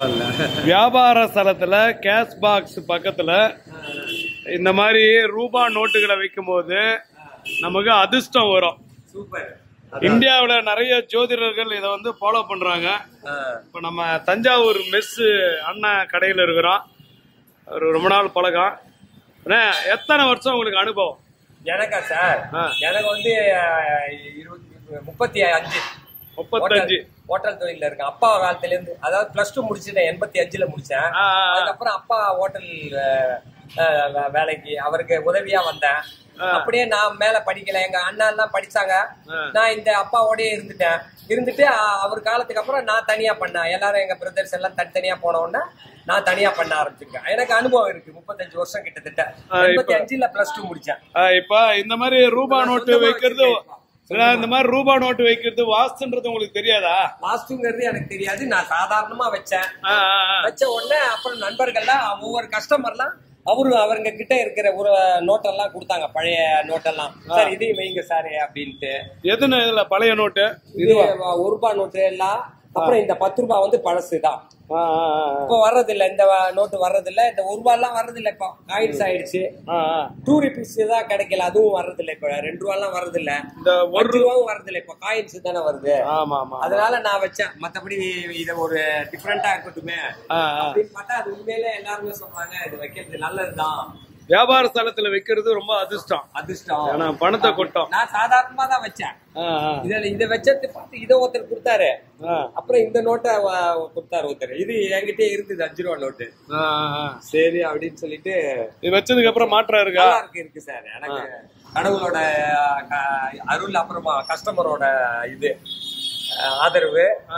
வியாபார ஸ்தலத்துல cash box பக்கத்துல இந்த மாதிரி ரூபா நோட்டுகளை வைக்கும் போது நமக்கு அதிர்ஷ்டம் வரும் சூப்பர் இந்தியாவுல நிறைய ஜோதிடர்கள் இதை வந்து ஃபாலோ பண்றாங்க இப்போ நம்ம தஞ்சாவூர் மெஸ் அண்ணன் கடையில் இருக்கிறோம் ஒரு ரொம்ப நாள் பழக்கம் அண்ணே, எத்தனை வருஷம் உங்களுக்கு அனுபவம் எனக்கா சார் ஆ. எனக்கு வந்து அஹ், இருபத்தி முப்பத்தி அஞ்சு முப்பத்தஞ்சு ஹோட்டல் தொழில இருக்கேன் அப்பா காலத்துல இருந்து அதாவது பிளஸ் டூ முடிச்சிட்டேன் எண்பத்தி அஞ்சுல முடிச்சேன் ஆ, ஆ, ஆ. அதுக்கப்புறம் அப்பா ஹோட்டல் வேலைக்கு அவருக்கு உதவியா வந்தேன் அப்படியே நான் மேல படிக்கல எங்க அண்ணா எல்லாம் படிச்சாங்க நான் இந்த அப்பாவோடயே இருந்துட்டேன் இருந்துட்டு அ- அவர் காலத்துக்கு அப்புறம் நான் தனியா பண்ணேன் எல்லாரும் எங்க பிரதர்ஸ் எல்லாம் தனித்தனியா போன உடனே நான் தனியா பண்ண ஆரம்பிச்சிருக்கேன் எனக்கு அனுபவம் இருக்கு முப்பத்தஞ்சு வருஷம் கிட்டத்தட்ட ஆ, இப்ப- எண்பத்தி அஞ்சுல பிளஸ் டூ முடிச்சேன் ஆ, இப்ப இந்த மாதிரி ரூபா நோட்டு வைக்கிறது இல்ல, இந்த மாதிரி ரூபா நோட்டு வைக்கிறது வாஸ்துன்றது உங்களுக்கு தெரியாதா வாஸ்துங்கிறது எனக்கு தெரியாது நான் சாதாரணமா வச்சேன் ஆ, ஆ, ஆ. வச்ச உடனே அப்புறம் நண்பர்கள்லாம் ஒவ்வொரு கஸ்டமர்லாம் அவரு அவருங்க கிட்ட இருக்கிற ஒரு நோட்டெல்லாம் கொடுத்தாங்க பழைய நோட்டெல்லாம் சார் இதையும் வைங்க சார் அப்படின்ட்டு எதுன்னு இதுல பழைய நோட்டு இது ஒரு ரூபாய் நோட்டு எல்லாம் அப்புறம் இந்த பத்து ரூபாய் வந்து பழசுதான் ஆ, ஆ, ஆ, இப்போ வர்றதில்ல இந்த நோட்டு வர்றதில்ல இந்த ஒரு ரூபாய் எல்லாம் வர்றதில்ல இப்போ காயின்ஸ் ஆயிடுச்சு ஆ, ஆ. டூ ருபீஸ் தான் கிடைக்கல அதுவும் வர்றதில்ல இப்போ ரெண்டு ரூபாய்லாம் வர்றதில்ல இந்த ஒரு ஒரு ரூபாவும் வர்றதில்ல இப்போ காயின்ஸ் தானே வருது ஆமா ஆமா அதனால நான் வச்சேன் மத்தபடி இத ஒரு டிஃப்ரெண்டா இருக்கட்டுமே ஆ, ஆ. அப்படின்னு பார்த்தா அது உண்மையிலே எல்லாருமே சொல்றாங்க இது வைக்கிறது நல்லதுதான் வியாபார ஸ்தலத்துல வைக்கிறது ரொம்ப அதிர்ஷ்டம் அதிர்ஷ்டம் ஏன்னா பணத்தை கொட்டும் நான் சாதாரணமா தான் வச்சேன் ஆ, ஆ, இதுல இத வச்சது பார்த்து இதை ஒருத்தர் கொடுத்தாரு ஆ, அப்புறம் இந்த நோட்டை வ- கொடுத்தாரு ஒருத்தர் இது என்கிட்டயே இருந்தது அஞ்சு ரூபா நோட்டு ஆ, ஆ. சரி அப்படின்னு சொல்லிட்டு இது வச்சதுக்கு அப்புறம் மாற்றம் இருக்கா நல்லா இருக்கு இருக்கு சார் எனக்கு கடவுளோட க- அருள் அப்புறமா கஸ்டமரோட இது அஹ், ஆதரவு ஆ.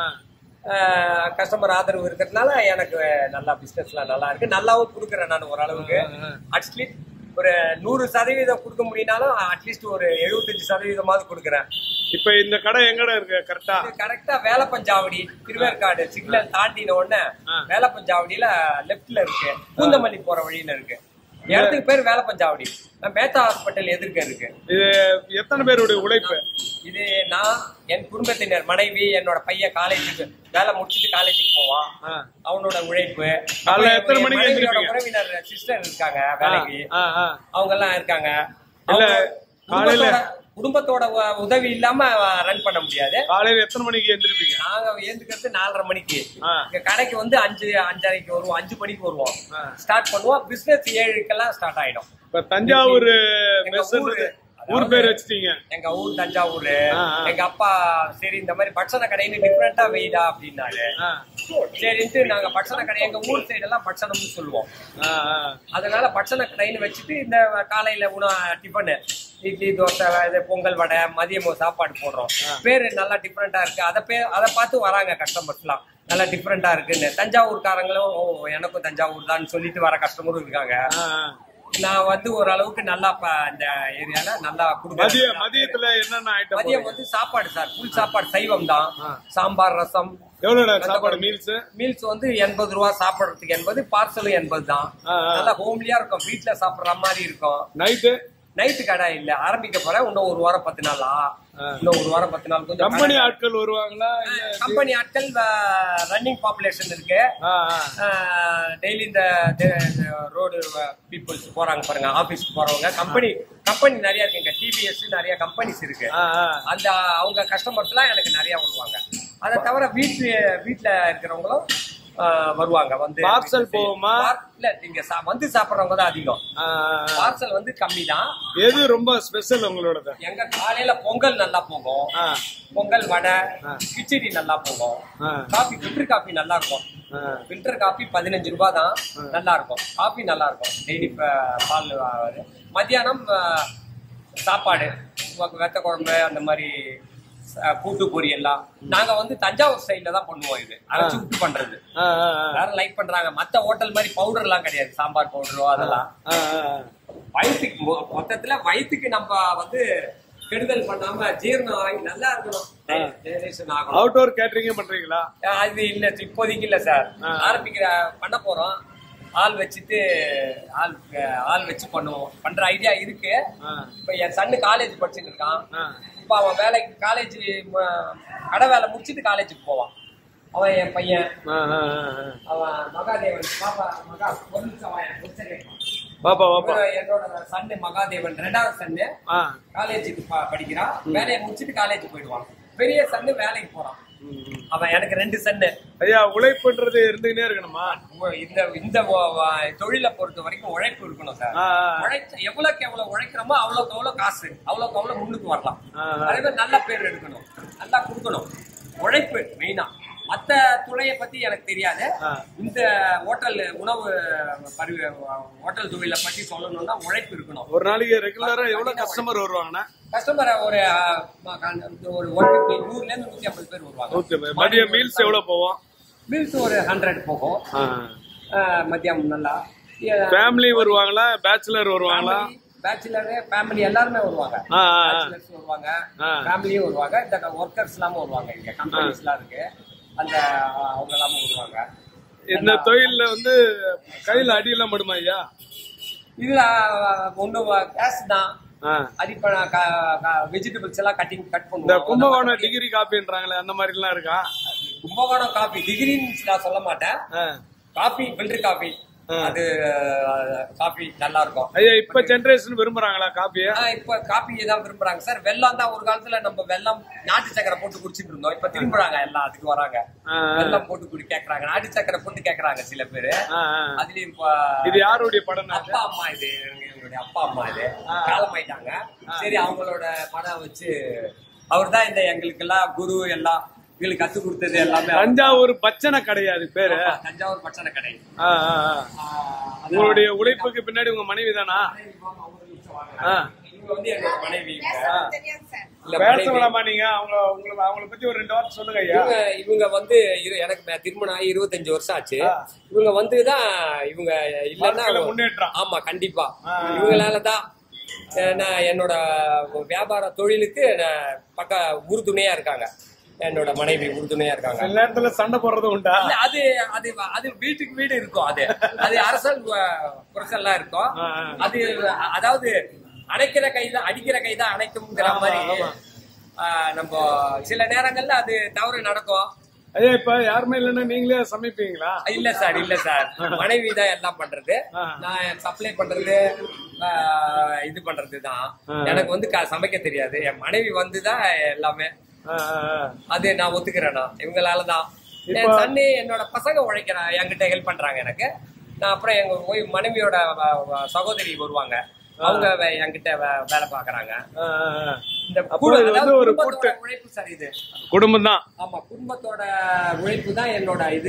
கஸ்டமர் ஆதரவு இருக்கிறதுனால எனக்கு நல்லா பிசினஸ்லாம் நல்லா இருக்கு நல்லாவும் கொடுக்குறேன் நான் ஓரளவுக்கு அட்லீஸ்ட் ஒரு நூறு சதவீதம் கொடுக்க முடியினாலும் அட்லீஸ்ட் ஒரு எழுபத்தஞ்சு சதவீதமாவது கொடுக்குறேன் இப்ப இந்த கடை எங்கட இருக்கு கரெக்டா இது கரெக்டா வேலப்பஞ்சாவடி திருவேற்காடு சிக்னல் தாண்டின உடனே வேலப்பஞ்சாவடியில லெஃப்ட்ல இருக்கு பூந்தமல்லி போற வழியில இருக்கு இடத்துக்கு பேர் வேலப்பஞ்சாவடி மேத்தா ஹாஸ்பிட்டல் எதிர்க்க இருக்கு இது எத்தனை பேருடைய உழைப்பு இது நான் என் குடும்பத்தினர் மனைவி என்னோட பையன் காலேஜுக்கு வேலை முடிச்சுட்டு காலேஜுக்கு போவான் ஆ. அவனோட உழைப்பு காலைல அப்புறம் எத்தனை என் மணிக்கு மனைவியோட எந்திரிப்பீங்க? உறவினர் சிஸ்டர் இருக்காங்க வேலைக்கு ஆ, ஆ. அவங்க எல்லாம் இருக்காங்க இல்ல, அவங்க காலையில- குடும்பத்தோட- குடும்பத்தோட உ- உதவி இல்லாம ரன் பண்ண முடியாது காலையில எத்தனை மணிக்கு எந்திரிப்பீங்க நாங்க ஏந்துக்கிறது நாலரை மணிக்கு ஆ. இங்க கடைக்கு வந்து அஞ்சு அஞ்சரைக்கு வருவோம் அஞ்சு மணிக்கு வருவோம் ஆ. ஸ்டார்ட் பண்ணுவோம் பிசினஸ் ஏழுக்கெல்லாம் ஸ்டார்ட் ஆயிடும் இப்ப தஞ்சாவூர் எங்க மெஸ் ஊரு, ஊர் பேர் வச்சிட்டீங்க எங்க ஊர் தஞ்சாவூர் ஆ, ஆ. எங்க அப்பா சரி இந்த மாதிரி பட்சண கடைன்னு டிஃப்ரெண்டா வெயிடா அப்படின்னாரு ஆ, சரின்ட்டு நாங்க பட்சண கடை எங்க ஊர் சைடு எல்லாம் பட்சணம்னு சொல்லுவோம் ஆ, ஆ. அதனால பட்சண கடைன்னு வச்சுட்டு இந்த காலையில உணவு டிஃபனு இட்லி தோசை இது பொங்கல் வடை மதியம் சாப்பாடு போடுறோம் பேரு நல்லா டிஃப்ரெண்டா இருக்கு அதை பே அதை பார்த்து வராங்க கஸ்டமர்ஸ்லாம் நல்லா டிஃப்ரெண்டா இருக்குன்னு தஞ்சாவூர்காரங்களும் ஓ எனக்கும் தஞ்சாவூர் தான் சொல்லிட்டு வர கஸ்டமரும் இருக்காங்க ஆ, ஆ. நான் வந்து ஓரளவுக்கு நல்லா ப- இந்த ஏரியால நல்லா மதிய கொடுக்குறேன் மதியத்துல என்னென்ன ஐட்டம் மதியம் வந்து சாப்பாடு சார் ஃபுல் சாப்பாடு சைவம் தான் சாம்பார் ரசம் எவ்வளவு சாப்பாடு மீல்ஸ் மீல்ஸ் வந்து எண்பது ரூபா சாப்பிடுறதுக்கு எண்பது பார்சலும் எண்பது தான் ஆ, ஆ. நல்லா ஹோம்லியா இருக்கும் வீட்ல சாப்பிடுற மாதிரி இருக்கும் நைட்டு நைட்டு கடை இல்ல ஆரம்பிக்க போறேன் இன்னும் ஒரு வாரம் பத்து நாளா இன்னும் ஒரு வாரம் பத்து நாள் கொஞ்சம் கம்பெனி ஆட்கள் வருவாங்களா இல்ல கம்பெனி ஆட்கள் ரன்னிங் பாப்புலேஷன் இருக்கு ஆ, ஆ. டெய்லி இந்த ரோடு பீப்புள்ஸ் போறாங்க பாருங்க ஆபீஸ்க்கு போறவங்க கம்பெனி கம்பெனி நிறைய இருக்குங்க டிவிஎஸ் நிறைய கம்பெனிஸ் இருக்கு ஆ, ஆ. அந்த அவங்க கஸ்டமர்ஸ் எல்லாம் எனக்கு நிறைய வருவாங்க அதை தவிர வீட்டு வீட்டுல இருக்கிறவங்களும் ஆஹ், வருவாங்க வந்து Parcel போகுமா? இல்ல நீங்க சா- வந்து சாப்பிடுறவங்க தான் அதிகம் ஆ, ஆ. பார்சல் வந்து கம்மி தான் எது ரொம்ப ஸ்பெஷல் உங்களோடது எங்க காலையில பொங்கல் நல்லா போகும் ஆ, பொங்கல் வடை கிச்சடி நல்லா போகும் ஆ. காபி ஃபில்டர் காபி நல்லா இருக்கும் ஆ. ஃபில்டர் காபி பதினஞ்சு ரூபாய் தான் நல்லா இருக்கும் காபி நல்லா இருக்கும் டெய்லி பால் ஆகாது மத்தியானம் ஆ, சாப்பாடு வ- வெத்த குழம்பு அந்த மாதிரி ஆ, கூட்டு பொரி எல்லாம் நாங்க வந்து தஞ்சாவூர் ஸ்டைல்ல தான் பண்ணுவோம் இது அரைச்சு விட்டு பண்றது ஆ, ஆ, ஆ. எல்லாரும் லைக் பண்றாங்க மத்த ஹோட்டல் மாதிரி பவுடர் எல்லாம் கிடையாது சாம்பார் பவுடரோ அதெல்லாம் ஆ, ஆ. வயிற்றுக்கு மொ- மொத்தத்துல வயிற்றுக்கு நம்ம வந்து கெடுதல் பண்ணாம ஜீரணம் ஆகி நல்லா இருக்கணும் டைஜஷன் ஆகணும் அவுட்டோர் கேட்டரிங் பண்றீங்களா அது இல்ல இப்போதைக்கு இல்ல சார் ஆரம்பிக்கிற பண்ண போறோம் ஆள் வச்சுட்டு ஆள் ஆள் வச்சு பண்ணுவோம் பண்ற ஐடியா இருக்கு ஆ. இப்ப என் சன்னு காலேஜ் படிச்சுட்டு இருக்கான் ஆ. இப்ப அவன் வேலைக்கு காலேஜ் கடை வேலை முடிச்சிட்டு காலேஜுக்கு போவான் அவன் என் பையன் ஆ, ஆ, ஆ, ஆ. அவன் மகாதேவன் பாப்பா மகா ஒரு நிமிஷம் வாயேன், ஒரு second. பாப்பா பாப்பா இவரு என்னோட சன்னு மகாதேவன் ரெண்டாவது சன்னு ஆ காலேஜுக்கு படிக்கிறான் வேலையை முடிச்சுட்டு காலேஜ் போயிடுவான் பெரிய சன்னு வேலைக்கு போறான் ம், ம். அவன் எனக்கு ரெண்டு சன்னு ஐயா உழைப்புன்றது இருந்துகிட்டே இருக்கணுமா உ- இந்த இந்த ஒ- வ- தொழிலை பொறுத்த வரைக்கும் உழைப்பு இருக்கணும் சார் ஆ, ஆ. உழைச்ச எவ்வளவுக்கு எவ்வளவு உழைக்கிறோமோ அவ்வளவுக்கு அவ்வளவு காசு அவ்வளவுக்கு அவ்வளவு முன்னுக்கு வரலாம் ஆ, ஆ. அதே மாதிரி நல்ல பேர் எடுக்கணும் நல்லா கொடுக்கணும் உழைப்பு மெயினா மத்த துறையை பத்தி எனக்கு தெரியாது ஆ. இந்த ஹோட்டல் உணவு பரி ஹோட்டல் தொழிலை பத்தி சொல்லணும்னா உழைப்பு இருக்கணும் ஒரு நாளைக்கு ரெகுலரா எவ்வளவு கஸ்டமர் வருவாங்கண்ணா கஸ்டமர் ஒரு அஹ், ம- கண்- ஒரு ஒன் ஃபிஃப்டி நூறுல இருந்து நூத்தி ஐம்பது பேர் வருவாங்க ஓகே மதியம் மீல்ஸ் எவ்வளவு போவோம் மீல்ஸ் ஒரு ஹண்ட்ரட் போகும் அஹ், மதியம் நல்லா ஃபேமிலி வருவாங்களா பேச்சுலர் வருவாங்களா பேச்சுலரு ஃபேமிலி எல்லாருமே வருவாங்க ஆ, ஆ, ஆ. பேச்சுலர்ஸ் வருவாங்க ஆ. ஃபேமிலியும் வருவாங்க இந்த ஒர்க்கர்ஸ் எல்லாமே வருவாங்க இங்க கம்பெனிஸ் எல்லாம் இருக்கு அந்த அஹ், அவங்க எல்லாமே வருவாங்க இந்த தொழில்ல வந்து கையில அடியெல்லாம் படுமா ஐயா இதுல ஒண்ணு கேஸ் தான் ஆ. அடிப்ப வெஜிடபிள்ஸ் எல்லாம் கட்டிங் கட் இந்த பண்ணுவோம் கும்பகோணம் டிகிரி காப்பின்றாங்களே அந்த மாதிரி எல்லாம் இருக்கா கும்பகோணம் காபி டிகிரின்னு நான் சொல்ல மாட்டேன் ஆ. காபி ஃபில்டர் காபி ஆ. அது காபி நல்லா இருக்கும் ஐயா இப்ப ஜெனரேஷன் விரும்புறாங்களா காப்பிய ஆனா இப்ப காப்பியை தான் விரும்புறாங்க சார் வெள்ளம் தான் ஒரு காலத்துல நம்ம வெள்ளம் நாட்டு சக்கரை போட்டு குடிச்சிட்டு இருந்தோம் இப்ப திரும்புறாங்க எல்லாம் அதுக்கு வராங்க ஆ. வெள்ளம் போட்டு குடி கேக்குறாங்க நாட்டு சக்கரை போட்டு கேக்குறாங்க சில பேரு அதுலயும் இப்ப இது யாருடைய படம் அப்பா அம்மா இது எங்களுடைய அப்பா அம்மா இது காலமாயிட்டாங்க சரி அவங்களோட படம் வச்சு அவர் தான் இந்த எங்களுக்கு எல்லாம் குரு எல்லாம் எங்களுக்கு கத்து கொடுத்தது எல்லாமே அவர். தஞ்சாவூர் பச்சனை கிடையாது பேரு ஆமா, தஞ்சாவூர் பச்சனை கடை ஆ, ஆ, ஆ. ஆஹ் உங்களுடைய உழைப்புக்கு பின்னாடி உங்க மனைவி தானா ஆ. இவங்க வந்து என்னோட மனைவி இவங்க. இல்ல, பேச மனைவி. வேணாமா நீங்க அவங்க உங்களுக்கு அவங்கள பத்தி ஒரு ரெண்டு வார்த்தை சொல்லுங்க ஐயா இவங்க இவங்க வந்து இரு- எனக்கு மே- திருமணம் ஆகி இருபத்தஞ்சு வருஷம் ஆச்சு இவங்க வந்து தான் இவங்க இல்லன்னா வாழ்க்கையில முன்னேற்றம். ஆமா கண்டிப்பா ஆ. இவங்களால தான் நான் என்னோட வியாபார தொழிலுக்கு நான் பக்க உறுதுணையா இருக்காங்க என்னோட மனைவி உறுதுணையா இருக்காங்க சில நேரத்துல சண்டை போடுறது உண்டா இல்ல, அது அது அது வீட்டுக்கு வீடு இருக்கும் அது அது அரசல் குறைசல்லாம் இருக்கும் ஆ, ஆ. அது அதாவது அணைக்கிற கை தான் அடிக்கிற கை தான் அணைக்கும்ங்கிற ஆமா, மாதிரி ஆமா. ஆ, நம்ம சில நேரங்கள்ல அது தவறு நடக்கும் ஐயா இப்ப யாருமே இல்லைன்னா நீங்களே சமைப்பீங்களா இல்ல சார் இல்ல சார் மனைவி தான் எல்லாம் பண்றது ஆ. நான் சப்ளை பண்றது ஆ, இது பண்றது தான் ஆ. எனக்கு வந்து க- சமைக்க தெரியாது என் மனைவி வந்து தான் எல்லாமே ஆ, ஆ, ஆ. அது நான் ஒத்துக்கிறேன் நான் இவங்களால தான் இப்போ- என் சன்னு என்னோட பசங்க உழைக்கிறான் என்கிட்ட ஹெல்ப் பண்றாங்க எனக்கு நான் அப்புறம் எங்க ஒய் மனைவியோட வ- வ- சகோதரி வருவாங்க அவங்க வே- என்கிட்ட வே- வேலை பாக்குறாங்க ஆ, ஆ, ஆ. இந்த அப்போ குடு- இது வந்து அதாவது ஒரு குடும்பத்தோட கூட்டு உழைப்பு சார் இது குடும்பம் தான் ஆமா குடும்பத்தோட உழைப்பு தான் என்னோட இது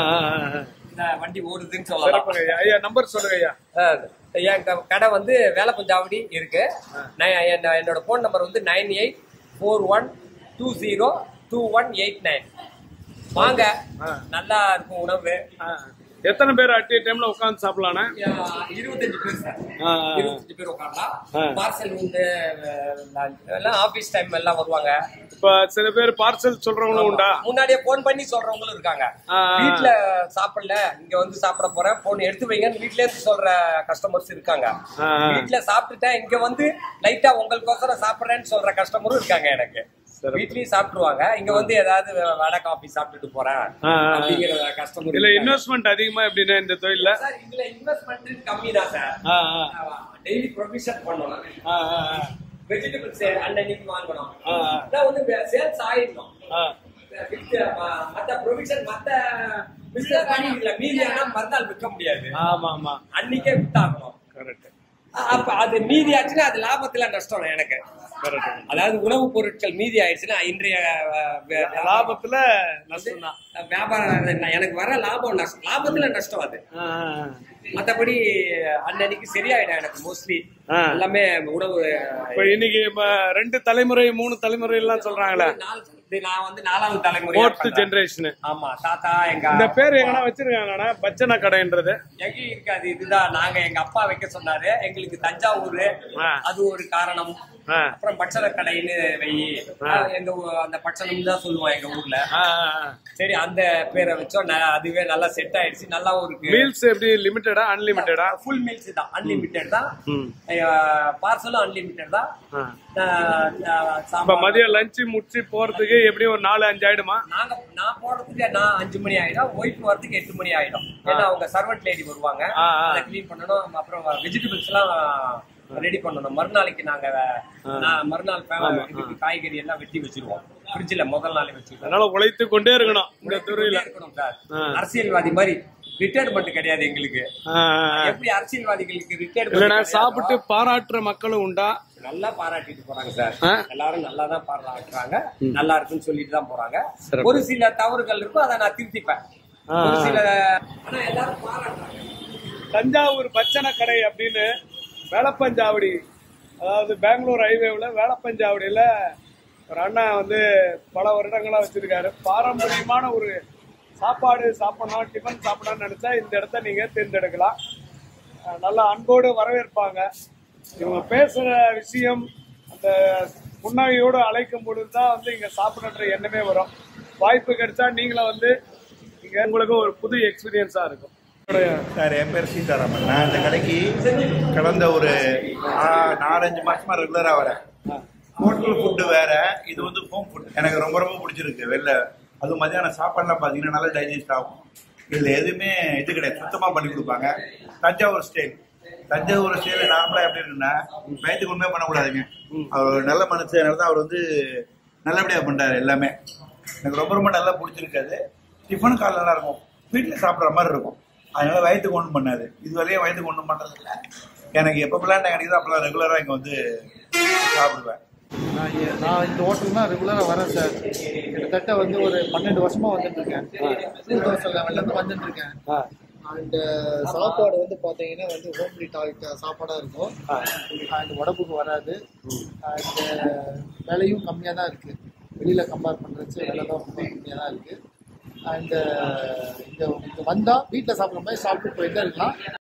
இந்த வண்டி ஓடுதுன்னு சொல்லலாம் சிறப்புங்க ஐயா ஐயா நம்பர் சொல்லுங்க ஐயா அஹ் என் க- கடை வந்து வேலப்பஞ்சாவடி இருக்கு நான் என்ன- என்னோட ஃபோன் நம்பர் வந்து nine eight four one two zero two one eight nine வாங்க ஆ. நல்லா இருக்கும் உணவு ஆ. எத்தனை பேர் அட் டைம்ல உட்காந்து சாப்பிடலாண்ணே அஹ் இருபத்தஞ்சு பேர் சார் ஆ, ஆ, ஆ. இருபத்தஞ்சு பேர் உட்காரலாம் ஆ. பார்சல் உண்டு அஹ் எல்லாம் ஆபீஸ் டைம் எல்லாம் வருவாங்க இப்ப சில பேர் பார்சல் சொல்றவங்களும் உண்டா முன்னாடியே போன் பண்ணி சொல்றவங்களும் இருக்காங்க ஆ, ஆ. வீட்ல சாப்பிடல இங்க வந்து சாப்பிட போறேன் போன் எடுத்து வைங்கன்னு வீட்ல இருந்து சொல்ற கஸ்டமர்ஸ் இருக்காங்க ஆ, ஆ. வீட்ல சாப்பிட்டுட்டேன் இங்க வந்து லைட்டா உங்களுக்கோசரம் சாப்பிடுறேன்னு சொல்ற கஸ்டமரும் இருக்காங்க எனக்கு சிறப்பு. வீட்லயும் சாப்பிட்டுருவாங்க இங்க வந்து ஏதாவது வடை காஃபி சாப்பிட்டுட்டு போறேன் ஆ, ஆ, ஆ. அப்படிங்கிற கஸ்டமர் இதுல இன்வெஸ்ட்மெண்ட் அதிகமா எப்படின்னா இந்த தொழில்ல சார் இதுல இன்வெஸ்ட்மெண்ட் கம்மி தான் சார் ஆ, ஆ. டெய்லி ப்ரொவிஷன் பண்ணணும் ஆ, ஆ, ஆ. வெஜிடபிள்ஸ் அன்னன்னைக்கு வாங்கணும் ஆ, ஆ. அதான் வந்து சேல்ஸ் ஆயிடணும் ஆ. மத்த ப்ரொவிஷன் மத்த பிசினஸ் பண்ணிக்கல மீதி ஆனா மறுநாள் விற்க முடியாது ஆமா ஆமா அன்னைக்கே வித்தாகணும் கரெக்ட் அப்ப அது மீதி ஆச்சுன்னா அது லாபத்துல நஷ்டம் எனக்கு கரெக்ட் அதாவது உணவுப் பொருட்கள் மீதி ஆயிடுச்சுன்னா இன்றைய அஹ், வே- லாபத்துல நஷ்டம் தான் வியாபாரம் நான் எனக்கு வர லாபம் நஷ்டம் லாபத்துல நஷ்டம் அது ஆ, ஆ, மத்தபடி அன்னன்னைக்கு சரியாயிடும் எனக்கு மோஸ்ட்லி ஆ. எல்லாமே உணவு இப்ப இன்னைக்கு இப்ப ரெண்டு தலைமுறை மூணு தலைமுறை எல்லாம் சொல்றாங்களே நாலு- இது நான் வந்து நாலாவது தலைமுறை ஃபோர்த் ஜெனரேஷன் ஆமா தாத்தா எங்க இந்த பேர் எங்கன்னா வச்சிருக்காங்கண்ணா பச்சனை கடைன்றது எங்கேயும் இருக்காது இதுதான் நாங்க எங்க அப்பா வைக்க சொன்னாரு எங்களுக்கு தஞ்சாவூர் ஆ. அது ஒரு காரணம் ஆ. அப்புறம் பட்சண கடைன்னு வை எங்க ஊ- அந்த பட்சணம் தான் சொல்லுவோம் எங்க ஊர்ல ஆ, ஆ, சரி அந்த பேரை வச்சோம் ந- அதுவே நல்லா செட் ஆயிடுச்சு நல்லாவும் இருக்கு மீல்ஸ் எப்படி லிமிட்டடா அன்லிமிட்டடா ஃபுல் மீல்ஸ் தான் அன்லிமிட்டெட் தான் ம். பார்சலும் அன்லிமிட்டெட் தான் ஆ. ஆஹ் ஆஹ் இப்ப சாம்பார் மதியம் லஞ்ச் முடிச்சு போறதுக்கு எப்படியும் ஒரு நாலு அஞ்சு ஆயிடுமா நாங்க நான் போறதுக்கு நான் அஞ்சு மணி ஆயிடும் ஒய்ஃப் வரதுக்கு எட்டு மணி ஆயிடும் ஏன்னா அவங்க சர்வெண்ட் லேடி வருவாங்க ஆ, ஆ. அதை க்ளீன் பண்ணணும் அப்புறம் வெஜிடபிள்ஸ் எல்லாம் ரெடி பண்ணணும் மறுநாளைக்கு நாங்க நான் மறுநாள் பே- இதுக்கு காய்கறி எல்லாம் வெட்டி வச்சிருவோம் ஃப்ரிட்ஜ்ல முதல் நாளே வச்சிருவோம் அதனால உழைத்து கொண்டே இருக்கணும் இந்த துறையில இருக்கணும் சார் ஆ. அரசியல்வாதி மாதிரி ரிட்டையர்மெண்ட் கிடையாது எங்களுக்கு ஆ, ஆ, ஆ. எப்படி அரசியல்வாதிகளுக்கு இல்லைன்னா ரிட்டையர்மெண்ட் சாப்பிட்டு பாராட்டுற மக்களும் உண்டா நல்லா பாராட்டிட்டு போறாங்க சார் ஆ? எல்லாரும் நல்லா தான் பாராட்டுறாங்க நல்லா இருக்குன்னு சொல்லிட்டு தான் போறாங்க சிறப்பு. ஒரு சில தவறுகள் இருக்கும் அதை நான் திருத்திப்பேன் ஆ, ஒரு ஆ. சில ஆனா எல்லாரும் பாராட்டுறாங்க தஞ்சாவூர் பச்சனை கடை அப்படின்னு வேளப்பஞ்சாவடி அதாவது பெங்களூர் ஹைவேவில் வேளப்பஞ்சாவடியில் ஒரு அண்ணன் வந்து பல வருடங்களா வச்சிருக்காரு பாரம்பரியமான ஒரு சாப்பாடு சாப்பிடணும் டிஃபன் சாப்பிடணும்னு நினைச்சா இந்த இடத்த நீங்க தேர்ந்தெடுக்கலாம் அஹ் நல்லா அன்போடு வரவேற்பாங்க இவங்க பேசுற விஷயம் அந்த புன்னகையோடு அழைக்கும் பொழுது தான் வந்து இங்க சாப்பிடன்ற எண்ணமே வரும் வாய்ப்பு கிடைச்சா நீங்களும் வந்து இங்க உங்களுக்கும் ஒரு புது எக்ஸ்பீரியன்ஸா இருக்கும் உங்களுடைய சார் என் பேர் சீதாராமன் நான் இந்த கடைக்கு கடந்த ஒரு ஆ- நாலஞ்சு மாசமா ரெகுலரா வரேன் ஹோட்டல் ஃபுட்டு வேற இது வந்து ஹோம் ஃபுட் எனக்கு ரொம்ப ரொம்ப பிடிச்சிருக்கு வெளில அதுவும் மத்தியானம் சாப்பாடுலாம் பார்த்தீங்கன்னா நல்லா டைஜஸ்ட் ஆகும் இதில் எதுவுமே இது கிடையாது சுத்தமாக பண்ணி கொடுப்பாங்க தஞ்சாவூர் ஸ்டைல் தஞ்சாவூர் ஸ்டைல் நார்மலாக எப்படி இருக்குன்னா வயிற்றுக்கு உண்மையாக பண்ணக்கூடாதுங்க அவர் ஒரு நல்ல மனுஷன் தான் அவர் வந்து நல்லபடியாக பண்ணுறாரு எல்லாமே எனக்கு ரொம்ப ரொம்ப நல்லா பிடிச்சிருக்காது டிஃபன் கால் நல்லா இருக்கும் வீட்டில் சாப்பிட்ற மாதிரி இருக்கும் அதனால வயிற்றுக்கு ஒன்றும் பண்ணாது இது வரையும் வயிற்றுக்கு ஒன்றும் பண்ணதில்லை எனக்கு எப்பப்பெல்லாம் டைம் கிடைக்குதோ அப்பெல்லாம் ரெகுலராக இங்கே வந்து சாப்பிடுவேன் நான் இங்க- நான் இந்த ஹோட்டல் தான் ரெகுலராக வரேன் சார் கிட்டத்தட்ட வந்து ஒரு பன்னெண்டு வருஷமா வந்துட்டு இருக்கேன் டூ தௌசண்ட் லெவன்லேருந்து வந்துட்டு இருக்கேன் அண்ட் சாப்பாடு வந்து பார்த்தீங்கன்னா வந்து ஹோம்லி டாய்ட் சாப்பாடாக இருக்கும் அண்ட் உடம்புக்கு வராது அண்ட் விலையும் கம்மியாக தான் இருக்குது வெளியில் கம்பேர் பண்ணுறச்சு விலை தான் ரொம்ப கம்மியாக தான் இருக்குது அண்ட் இங்கே இங்கே வந்தால் வீட்டில் சாப்பிட்ற மாதிரி சாப்பிட்டு போயிட்டு தான் இருக்கலாம்